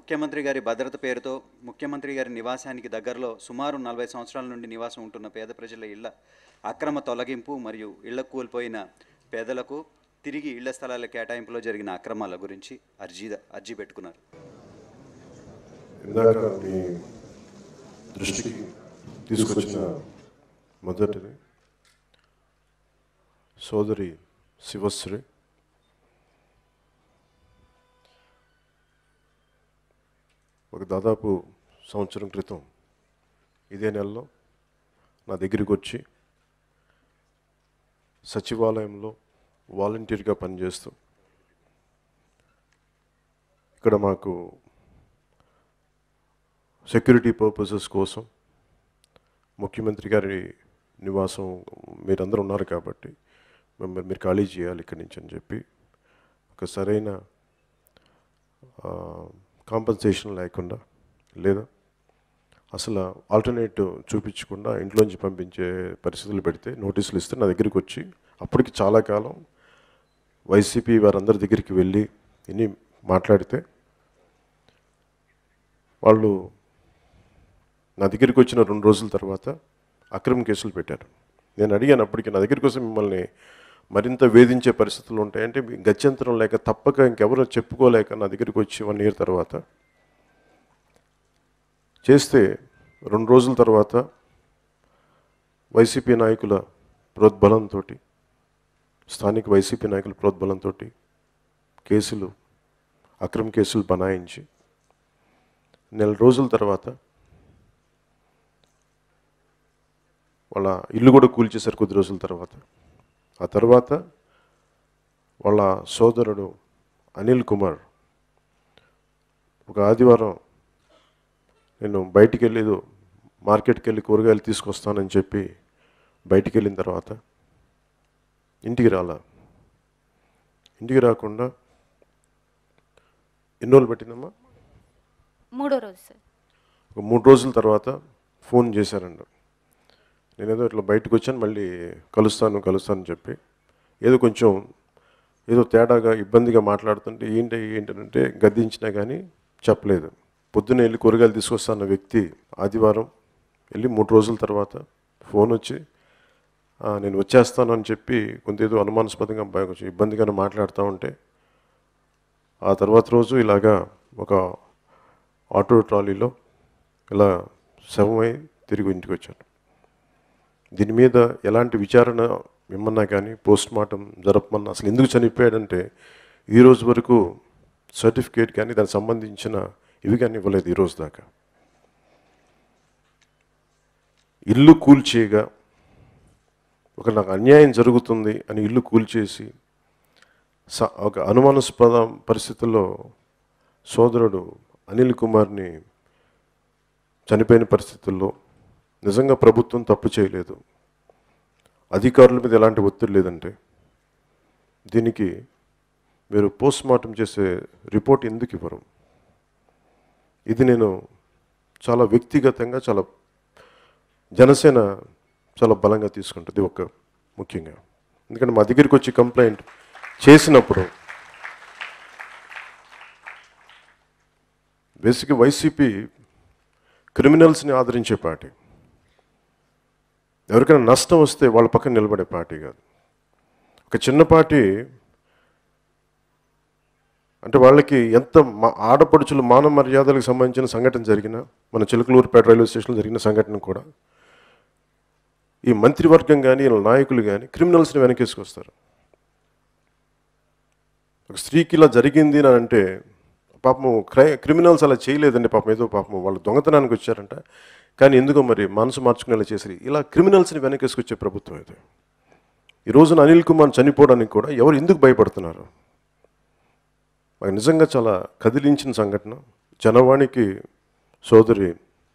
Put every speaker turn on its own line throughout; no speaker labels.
ముఖ్యమంత్రి గారి భద్రత పేరుతో ముఖ్యమంత్రి గారి నివాసానికి దగ్గరలో సుమారు నలభై సంవత్సరాల నుండి నివాసం ఉంటున్న పేద ప్రజల ఇళ్ల అక్రమ తొలగింపు మరియు ఇళ్ల కూలిపోయిన పేదలకు తిరిగి ఇళ్ల స్థలాల కేటాయింపులో జరిగిన అక్రమాల గురించి అర్జీ అర్జీ పెట్టుకున్నారు
ఇందాక మీ దృష్టికి తీసుకొచ్చిన మొదటిది సోదరి శివశ్రీ ఒక దాదాపు సంవత్సరం క్రితం ఇదే నెలలో నా దగ్గరికి వచ్చి సచివాలయంలో వాలంటీర్గా పనిచేస్తూ ఇక్కడ మాకు సెక్యూరిటీ పర్పసెస్ కోసం ముఖ్యమంత్రి గారి నివాసం మీరందరూ ఉన్నారు కాబట్టి మిమ్మల్ని మీరు ఖాళీ చేయాలి ఇక్కడి నుంచి అని చెప్పి ఒక సరైన కాంపన్సేషన్ లేకుండా లేదా అసలు ఆల్టర్నేటివ్ చూపించకుండా ఇంట్లోంచి పంపించే పరిస్థితులు పెడితే నోటీసులు ఇస్తే నా దగ్గరికి వచ్చి అప్పటికి చాలా కాలం వైసీపీ వారందరి దగ్గరికి వెళ్ళి ఇన్ని మాట్లాడితే వాళ్ళు నా దగ్గరికి వచ్చిన రెండు రోజుల తర్వాత అక్రమ కేసులు పెట్టారు నేను అడిగాను అప్పటికి నా దగ్గరికి వస్తే మిమ్మల్ని మరింత వేధించే పరిస్థితులు ఉంటాయంటే మీ గత్యంతరం లేక తప్పక ఇంకెవరో చెప్పుకోలేక నా దగ్గరికి వచ్చి వన్ ఇయర్ తర్వాత చేస్తే రెండు రోజుల తర్వాత వైసీపీ నాయకుల ప్రోద్బలంతో స్థానిక వైసీపీ నాయకుల ప్రోద్బలంతో కేసులు అక్రమ కేసులు బనాయించి నెల రోజుల తర్వాత వాళ్ళ ఇల్లు కూడా కూల్చేశారు కొద్ది రోజుల తర్వాత ఆ తర్వాత వాళ్ళ సోదరుడు అనిల్ కుమార్ ఒక ఆదివారం నేను బయటికి వెళ్ళి ఏదో మార్కెట్కి వెళ్ళి కూరగాయలు తీసుకొస్తానని చెప్పి బయటికి వెళ్ళిన తర్వాత ఇంటికి రాలా ఇంటికి రాకుండా ఎన్ని రోజులు పట్టిందమ్మా
మూడో రోజు సార్
ఒక మూడు రోజుల తర్వాత ఫోన్ చేశారండి నేనేదో ఇట్లా బయటకు వచ్చాను మళ్ళీ కలుస్తాను కలుస్తాను అని చెప్పి ఏదో కొంచెం ఏదో తేడాగా ఇబ్బందిగా మాట్లాడుతుంటే ఏంటి ఏంటంటే గద్దించినా కానీ చెప్పలేదు పొద్దున్న వెళ్ళి కూరగాయలు తీసుకొస్తాన్న వ్యక్తి ఆదివారం వెళ్ళి మూడు రోజుల తర్వాత ఫోన్ వచ్చి "ఆ, నేను వచ్చేస్తాను అని చెప్పి కొంత ఏదో అనుమానాస్పదంగా బాగా కొంచెం ఇబ్బందిగానే మాట్లాడుతూ ఉంటే ఆ తర్వాత రోజు ఇలాగా ఒక ఆటో ట్రాలీలో ఇలా శవమై తిరిగి ఇంటికి వచ్చాను దీని మీద ఎలాంటి విచారణ ఇమ్మన్నా కానీ పోస్ట్ మార్టం జరపమన్నా అసలు ఎందుకు చనిపోయాడంటే ఈ రోజు వరకు సర్టిఫికేట్ కానీ దానికి సంబంధించిన ఇవి కానీ ఇవ్వలేదు ఈ రోజు దాకా ఇల్లు కూల్చేయగా ఒక నాకు అన్యాయం జరుగుతుంది అని ఇల్లు కూల్చేసి స ఒక అనుమానాస్పద పరిస్థితుల్లో సోదరుడు అనిల్ కుమార్ని చనిపోయిన పరిస్థితుల్లో నిజంగా ప్రభుత్వం తప్పు చేయలేదు అధికారుల మీద ఎలాంటి ఒత్తిడి లేదంటే దీనికి మీరు పోస్ట్ మార్టం చేసే రిపోర్ట్ ఎందుకు ఇవ్వరు ఇది నేను చాలా వ్యక్తిగతంగా చాలా జనసేన చాలా బలంగా తీసుకుంటుంది ఒక ముఖ్యంగా ఎందుకంటే మా దగ్గరికి వచ్చి కంప్లైంట్ చేసినప్పుడు బేసిక్గా వైసీపీ క్రిమినల్స్ని ఆదరించే పార్టీ ఎవరికైనా నష్టం వస్తే వాళ్ళ పక్కన నిలబడే పార్టీ కాదు ఒక చిన్న పార్టీ అంటే వాళ్ళకి ఎంత మా ఆడపడుచులు మానవ మర్యాదలకు సంబంధించిన సంఘటన జరిగిన మన చిలకలూరుపేట రైల్వే స్టేషన్లో జరిగిన సంఘటన కూడా ఈ మంత్రివర్గం కానీ వీళ్ళ నాయకులు కానీ క్రిమినల్స్ని వెనకేసుకొస్తారు ఒక స్త్రీకి ఇలా జరిగింది అని అంటే పాపం క్రై క్రిమినల్స్ అలా చేయలేదండి పాపం ఏదో పాపం వాళ్ళు దొంగతనానికి వచ్చారంట కానీ ఎందుకో మరి మనసు మార్చుకునేలా చేసి ఇలా క్రిమినల్స్ని వెనకేసుకొచ్చే ప్రభుత్వం ఇది ఈ రోజున అనిల్ కుమార్ చనిపోవడానికి కూడా ఎవరు ఎందుకు భయపడుతున్నారు మాకు నిజంగా చాలా కదిలించిన సంఘటన జనవాణికి సోదరి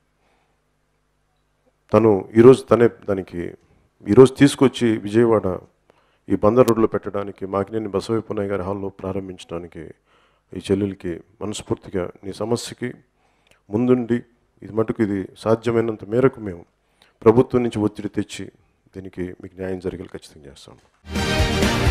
తను ఈరోజు తనే దానికి ఈరోజు తీసుకొచ్చి విజయవాడ ఈ బందర్ రోడ్లో పెట్టడానికి మాకినేని బసవైపున్నయ్య గారి హాల్లో ప్రారంభించడానికి ఈ చెల్లెలకి మనస్ఫూర్తిగా నీ సమస్యకి ముందుండి ఇది మటుకు ఇది సాధ్యమైనంత మేరకు మేము ప్రభుత్వం నుంచి ఒత్తిడి తెచ్చి దీనికి మీకు న్యాయం జరిగేలా ఖచ్చితంగా చేస్తాం